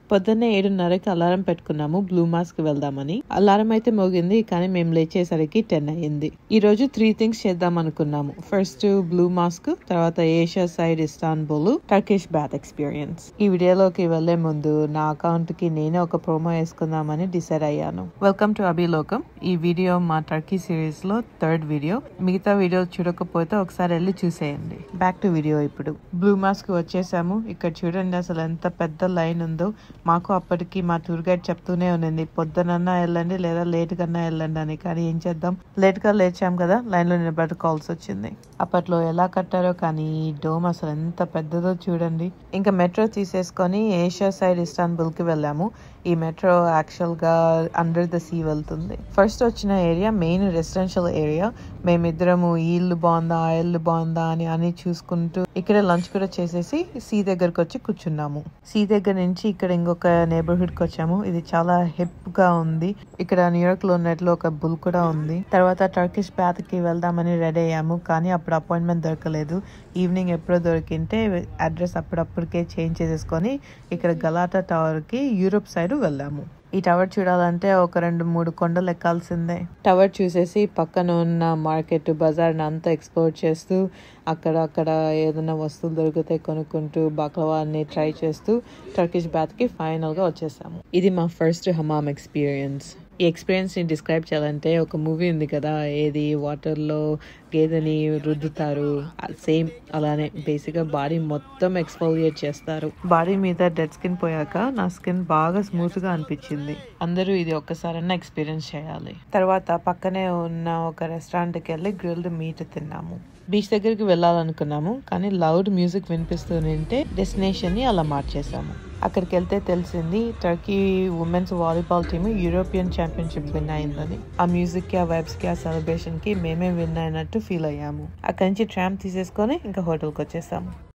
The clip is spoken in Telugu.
పొద్దున్నే ఏడున్నరకి అలారం పెట్టుకున్నాము బ్లూ మాస్క్ వెళ్దామని అలారం అయితే మోగింది కానీ మేము లేచేసరికి టెన్ అయ్యింది ఈ రోజు త్రీ థింగ్స్ చేద్దాం అనుకున్నాము ఫస్ట్ బ్లూ మాస్క్ తర్వాత Asia side Istanbul Turkish bath experience ఈ వీడియోలోకి వెళ్లే ముందు నా అకౌంట్ కి నేనే ఒక ప్రోమో వేసుకుందామని డిసైడ్ అయ్యాను వెల్కమ్ టు అభిలోకం ఈ వీడియో మా టర్కీ సిరీస్ లో థర్డ్ వీడియో మిగతా వీడియో చూడకపోతే ఒకసారి వెళ్ళి చూసేయండి బ్యాక్ టు వీడియో ఇప్పుడు బ్లూ మాస్క్ వచ్చేసాము ఇక్కడ చూడండి అసలు ఎంత పెద్ద లైన్ ఉందో మాకు అప్పటికి మా టూర్ గైడ్ చెప్తూనే ఉన్నింది పొద్దునన్నా వెళ్ళండి లేదా లేట్ కన్నా వెళ్ళండి అని కానీ ఏం చేద్దాం లేట్ గా లేచాం కదా లైన్ లో నిలబెట్టుకోవాల్సి వచ్చింది అప్పట్లో ఎలా కట్టారో కానీ ఈ డోమ్ అసలు ఎంత పెద్దదో చూడండి ఇంకా మెట్రో తీసేసుకొని ఏషియా సైడ్ ఇస్తాన్బుల్ కి వెళ్ళాము ఈ మెట్రో యాక్చువల్ గా అండర్ ద సీ వెళ్తుంది ఫస్ట్ వచ్చిన ఏరియా మెయిన్ రెసిడెన్షియల్ ఏరియా మేమిద్దరము ఈ ఇల్లు బాగుందా ఆ ఇల్లు బాగుందా అని అని చూసుకుంటూ ఇక్కడ లంచ్ కూడా చేసేసి సీ దగ్గరకు వచ్చి కూర్చున్నాము సీ దగ్గర నుంచి ఇక్కడ ఇంకొక నేబర్హుడ్ కి వచ్చాము ఇది చాలా హిప్ గా ఉంది ఇక్కడ న్యూయార్క్ లో ఉన్నట్లు ఒక బుల్ కూడా ఉంది తర్వాత టర్కిష్ బ్యాత్ కి వెళ్దామని రెడీ అయ్యాము కానీ అప్పుడు అపాయింట్మెంట్ దొరకలేదు ఈవినింగ్ ఎప్పుడో దొరికింటే అడ్రస్ అప్పుడప్పటికే చేంజ్ చేసేసుకొని ఇక్కడ గలాటా టవర్ కి యూరోప్ సైడ్ వెళ్ళాము ఈ టవర్ చూడాలంటే ఒక రెండు మూడు కొండలు ఎక్కాల్సిందే టవర్ చూసేసి పక్కన ఉన్న మార్కెట్ బజార్ అంతా ఎక్స్ప్లోర్ చేస్తూ అక్కడ అక్కడ ఏదైనా వస్తువులు దొరికితే కొనుక్కుంటూ బాక్లవాన్ని ట్రై చేస్తూ టర్కిష్ బాత్ కి ఫైనల్ గా వచ్చేసాము ఇది మా ఫస్ట్ హమామ్ ఎక్స్పీరియన్స్ ఈ ఎక్స్పీరియన్స్ ని డిస్క్రైబ్ చేయాలంటే ఒక మూవీ ఉంది కదా ఏది వాటర్ లో గేదెని రుద్దుతారు సేమ్ అలానే బేసిక్ గా బాడీ మొత్తం ఎక్స్ఫోలియేట్ చేస్తారు బాడీ మీద డెడ్ స్కిన్ పోయాక నా స్కిన్ బాగా స్మూత్ గా అనిపించింది అందరూ ఇది ఒక్కసారన్నా ఎక్స్పీరియన్స్ చేయాలి తర్వాత పక్కనే ఉన్న ఒక రెస్టారెంట్ కి వెళ్ళి గ్రిల్డ్ మీట్ తిన్నాము బీచ్ దగ్గరికి వెళ్ళాలనుకున్నాము కానీ లౌడ్ మ్యూజిక్ వినిపిస్తుంటే డెస్టినేషన్ ని అలా మార్చేసాము అక్కడికి వెళ్తే తెలిసింది Turkey women's volleyball team European championship win అయిందని ఆ మ్యూజిక్ కి ఆ వైబ్స్ కి ఆ సెలబ్రేషన్ కి మేమే విన్ అయినట్టు ఫీల్ అయ్యాము అక్కడి నుంచి ట్రామ్ తీసేసుకొని ఇంకా హోటల్కి వచ్చేసాము